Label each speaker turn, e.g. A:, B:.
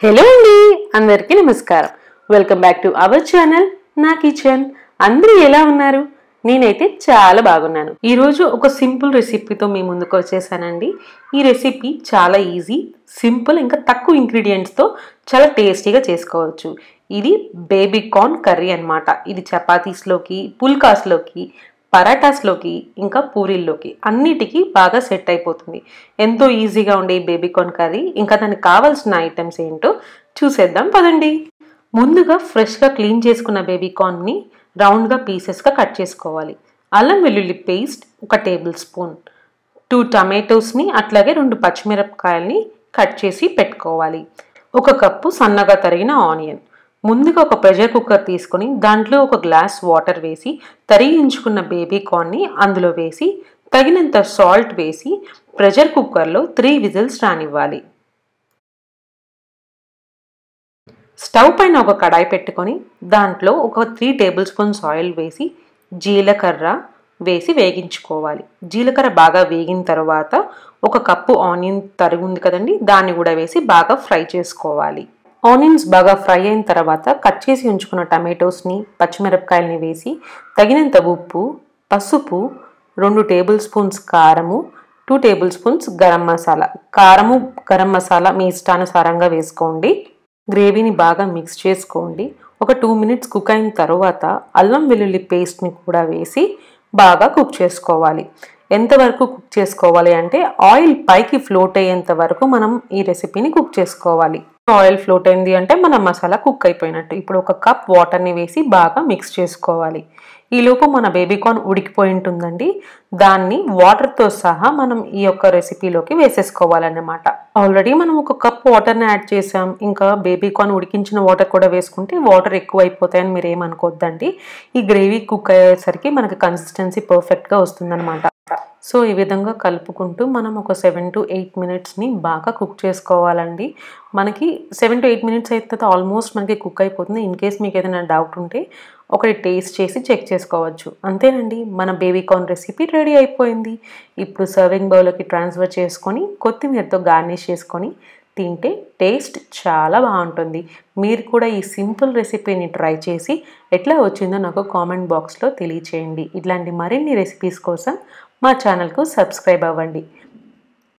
A: hello అండి అందరికీ నమస్కారం welcome back to our channel నా కిచెన్ అందరూ ఎలా ఉన్నారు నేనైతే చాలా బాగున్నాను ఈరోజు ఒక సింపుల్ రెసిపీతో మీ ముందుకు వచ్చేసానండి ఈ రెసిపీ చాలా ఈజీ సింపుల్ ఇంకా తక్కువ ఇంగ్రీడియంట్స్తో చాలా టేస్టీగా చేసుకోవచ్చు ఇది బేబీ కార్న్ కర్రీ అన్నమాట ఇది చపాతీస్లోకి పుల్కాస్లోకి పరాటాస్లోకి ఇంకా పూరీల్లోకి అన్నిటికీ బాగా సెట్ అయిపోతుంది ఎంతో ఈజీగా ఉండే ఈ బేబీకార్న్ కర్రీ ఇంకా దానికి కావాల్సిన ఐటమ్స్ ఏంటో చూసేద్దాం పదండి ముందుగా ఫ్రెష్గా క్లీన్ చేసుకున్న బేబీకార్న్ని రౌండ్గా పీసెస్గా కట్ చేసుకోవాలి అల్లం వెల్లుల్లి పేస్ట్ ఒక టేబుల్ స్పూన్ టూ టమాటోస్ని అట్లాగే రెండు పచ్చిమిరపకాయల్ని కట్ చేసి పెట్టుకోవాలి ఒక కప్పు సన్నగా తరిగిన ఆనియన్ ముందుగా ఒక ప్రెషర్ కుక్కర్ తీసుకొని దాంట్లో ఒక గ్లాస్ వాటర్ వేసి తరిగి ఉంచుకున్న బేబీ కార్న్ని అందులో వేసి తగినంత సాల్ట్ వేసి ప్రెషర్ కుక్కర్లో త్రీ విజిల్స్ రానివ్వాలి స్టవ్ పైన ఒక కడాయి పెట్టుకొని దాంట్లో ఒక త్రీ టేబుల్ స్పూన్స్ ఆయిల్ వేసి జీలకర్ర వేసి వేగించుకోవాలి జీలకర్ర బాగా వేగిన తర్వాత ఒక కప్పు ఆనియన్ తరిగి ఉంది కదండి దాన్ని కూడా వేసి బాగా ఫ్రై చేసుకోవాలి ఆనియన్స్ బాగా ఫ్రై అయిన తర్వాత కట్ చేసి ఉంచుకున్న టమాటోస్ని పచ్చిమిరపకాయలని వేసి తగినంత ఉప్పు పసుపు రెండు టేబుల్ స్పూన్స్ కారము two tablespoons garam masala కారము గరం మసాలా మీ ఇష్టానుసారంగా వేసుకోండి గ్రేవీని బాగా మిక్స్ చేసుకోండి ఒక టూ మినిట్స్ కుక్ అయిన తర్వాత అల్లం వెల్లుల్లి పేస్ట్ని కూడా వేసి బాగా కుక్ చేసుకోవాలి ఎంతవరకు కుక్ చేసుకోవాలి అంటే ఆయిల్ పైకి ఫ్లోట్ అయ్యేంత వరకు మనం ఈ రెసిపీని కుక్ చేసుకోవాలి ఆయిల్ ఫ్లోట్ అయింది అంటే మన మసాలా కుక్ అయిపోయినట్టు ఇప్పుడు ఒక కప్ వాటర్ని వేసి బాగా మిక్స్ చేసుకోవాలి ఈలోపు మన బేబీకార్న్ ఉడికిపోయి ఉంటుందండి దాన్ని వాటర్తో సహా మనం ఈ యొక్క రెసిపీలోకి వేసేసుకోవాలన్నమాట ఆల్రెడీ మనం ఒక కప్ వాటర్ని యాడ్ చేసాం ఇంకా బేబీకార్న్ ఉడికించిన వాటర్ కూడా వేసుకుంటే వాటర్ ఎక్కువ అయిపోతాయని మీరు ఏమనుకోవద్దండి ఈ గ్రేవీ కుక్ అయ్యేసరికి మనకి కన్సిస్టెన్సీ పర్ఫెక్ట్గా వస్తుందన్నమాట సో ఈ విధంగా కలుపుకుంటూ మనం ఒక సెవెన్ టు ఎయిట్ మినిట్స్ని బాగా కుక్ చేసుకోవాలండి మనకి సెవెన్ టు ఎయిట్ మినిట్స్ అయితే ఆల్మోస్ట్ మనకి కుక్ అయిపోతుంది ఇన్ కేస్ మీకు ఏదైనా డౌట్ ఉంటే ఒకటి టేస్ట్ చేసి చెక్ చేసుకోవచ్చు అంతేనండి మన బేబీ కార్న్ రెసిపీ రెడీ అయిపోయింది ఇప్పుడు సర్వింగ్ బౌల్లోకి ట్రాన్స్ఫర్ చేసుకొని కొత్తిమీరతో గార్నిష్ చేసుకొని తింటే టేస్ట్ చాలా బాగుంటుంది మీరు కూడా ఈ సింపుల్ రెసిపీని ట్రై చేసి ఎట్లా వచ్చిందో నాకు కామెంట్ బాక్స్లో తెలియచేయండి ఇట్లాంటి మరిన్ని రెసిపీస్ కోసం మా ఛానల్కు సబ్స్క్రైబ్ అవ్వండి